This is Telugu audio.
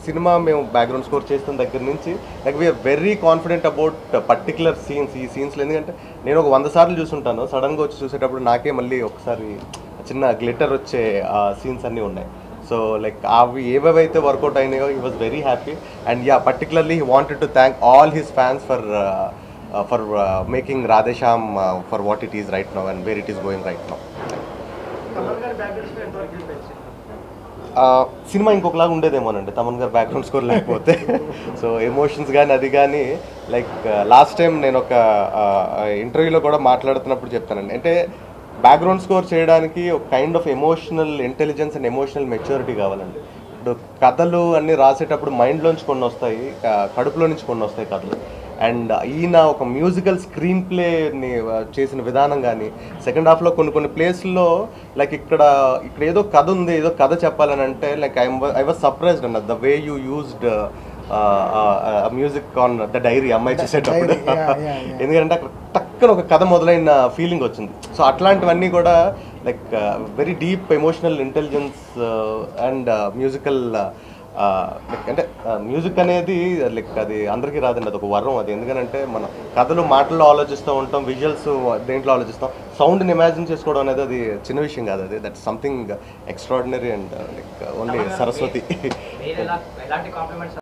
సినిమా మేము బ్యాక్గ్రౌండ్ స్కోర్ చేస్తున్న దగ్గర నుంచి like we are very confident about particular scenes ఈ సీన్స్లో ఎందుకంటే నేను ఒక వంద సార్లు చూసుంటాను సడన్గా వచ్చి చూసేటప్పుడు నాకే మళ్ళీ ఒకసారి చిన్న గ్లిటర్ వచ్చే సీన్స్ అన్నీ ఉన్నాయి సో లైక్ అవి ఏవేవైతే వర్కౌట్ అయినాయో he was very happy and yeah particularly he wanted to thank all his fans for for making Radhe Shyam for what it is right now and where it is going right now Kamal గారి బ్యాక్గ్రౌండ్ స్కోర్ ఎంతవరకు యూజ్ అయింది ఆ, సినిమా ఇంకొకలాగా ఉండేదేమోనండి తమన్ గారు బ్యాక్గ్రౌండ్ స్కోర్ లేకపోతే సో ఎమోషన్స్ కానీ అది కానీ లైక్ లాస్ట్ టైం నేను ఒక ఇంటర్వ్యూలో కూడా మాట్లాడుతున్నప్పుడు చెప్తానండి అంటే బ్యాక్గ్రౌండ్ స్కోర్ చేయడానికి ఒక kind of emotional intelligence and emotional maturity కావాలండి ఇప్పుడు కథలు అన్నీ రాసేటప్పుడు మైండ్లోంచి కొన్ని వస్తాయి క- కడుపులో నుంచి కొన్ని వస్తాయి కథలు అండ్ ఈయన ఒక మ్యూజికల్ స్క్రీన్ ప్లేని చేసిన విధానం కానీ సెకండ్ హాఫ్లో కొన్ని కొన్ని ప్లేస్లో లైక్ ఇక్కడ ఇక్కడ ఏదో కథ ఉంది ఏదో కథ చెప్పాలని అంటే like I I was surprised అన్న the way you used music on the diary అమ్మాయి చూసేటప్పుడు Diary, yeah, yeah, yeah. ఎందుకంటే అక్కడ టక్కన ఒక కథ మొదలైన ఫీలింగ్ వచ్చింది సో అట్లాంటివన్నీ కూడా like very deep emotional intelligence and musical అంటే మ్యూజిక్ అనేది లైక్ అది అందరికీ రాదండి అది ఒక వరం అది ఎందుకంటే మనం కథలు మాటల్లో ఆలోచిస్తూ ఉంటాం విజువల్స్ దేంట్లో ఆలోచిస్తాం సౌండ్ని ఇమాజిన్ చేసుకోవడం అనేది అది చిన్న విషయం కాదు అది that something extraordinary and like only Saraswati మీరు ఎలా ఎలాంటి కాంప్లిమెంట్స్